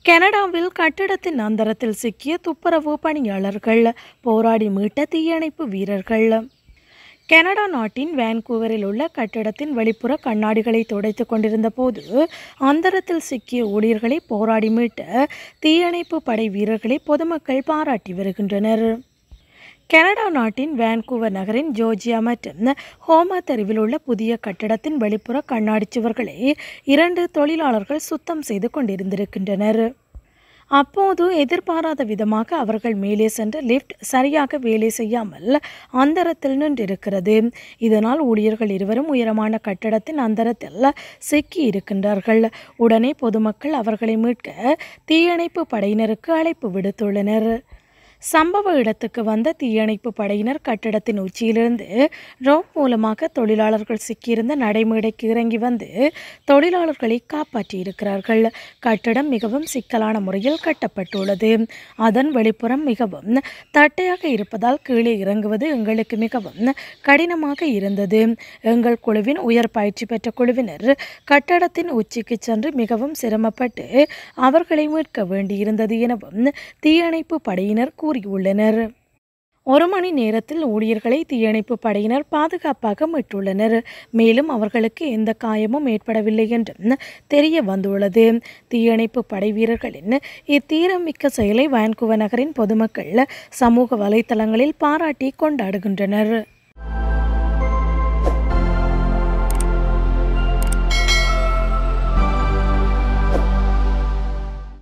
கனடாவில் கட்டிடத்தின் அந்தரத்தில் சிக்கிய துப்புரவு பணியாளர்கள் போராடி மீட்ட தீயணைப்பு வீரர்கள் கனடா நாட்டின் வான்கூவரில் உள்ள கட்டிடத்தின் வெளிப்புற கண்ணாடிகளை துடைத்து கொண்டிருந்த போது அந்தரத்தில் சிக்கிய ஊழியர்களை போராடி மீட்ட தீயணைப்பு படை வீரர்களை பொதுமக்கள் பாராட்டி வருகின்றனர் கனடா நாட்டின் வான்கூவர் நகரின் ஜோர்ஜியா மற்றும் ஹோமா தெருவில் உள்ள புதிய கட்டிடத்தின் வெளிப்புற கண்ணாடி சுவர்களை இரண்டு தொழிலாளர்கள் சுத்தம் செய்து கொண்டிருந்திருக்கின்றனர் அப்போது எதிர்பாராத விதமாக அவர்கள் மேலே சென்ற லிஃப்ட் சரியாக வேலை செய்யாமல் அந்தரத்தில் நின்றிருக்கிறது இதனால் ஊழியர்கள் இருவரும் உயரமான கட்டடத்தின் அந்தரத்தில் சிக்கி இருக்கின்றார்கள் உடனே பொதுமக்கள் அவர்களை மீட்க தீயணைப்பு படையினருக்கு அழைப்பு விடுத்துள்ளனர் சம்பவ இடத்துக்கு வந்த தீயணைப்பு படையினர் கட்டடத்தின் உச்சியிலிருந்து ரோப் மூலமாக தொழிலாளர்கள் சிக்கியிருந்த நடைமேடைக்கு இறங்கி வந்து தொழிலாளர்களை காப்பாற்றியிருக்கிறார்கள் கட்டடம் மிகவும் சிக்கலான முறையில் கட்டப்பட்டுள்ளது அதன் வெளிப்புறம் மிகவும் தட்டையாக இருப்பதால் கீழே இறங்குவது எங்களுக்கு மிகவும் கடினமாக இருந்தது எங்கள் குழுவின் உயர் பயிற்சி பெற்ற குழுவினர் கட்டடத்தின் உச்சிக்கு சென்று மிகவும் சிரமப்பட்டு அவர்களை மீட்க வேண்டியிருந்தது எனவும் தீயணைப்பு படையினர் கூறியுள்ளனர் ஒரு மணி நேரத்தில் ஊழியர்களை தீயணைப்பு படையினர் பாதுகாப்பாக மீட்டுள்ளனர் மேலும் அவர்களுக்கு எந்த காயமும் ஏற்படவில்லை என்றும் தெரிய வந்துள்ளது தீயணைப்பு படை வீரர்களின் இத்தீரமிக்க செயலை வான்குவர் நகரின் பொதுமக்கள் சமூக வலைத்தளங்களில் பாராட்டி கொண்டாடுகின்றனர்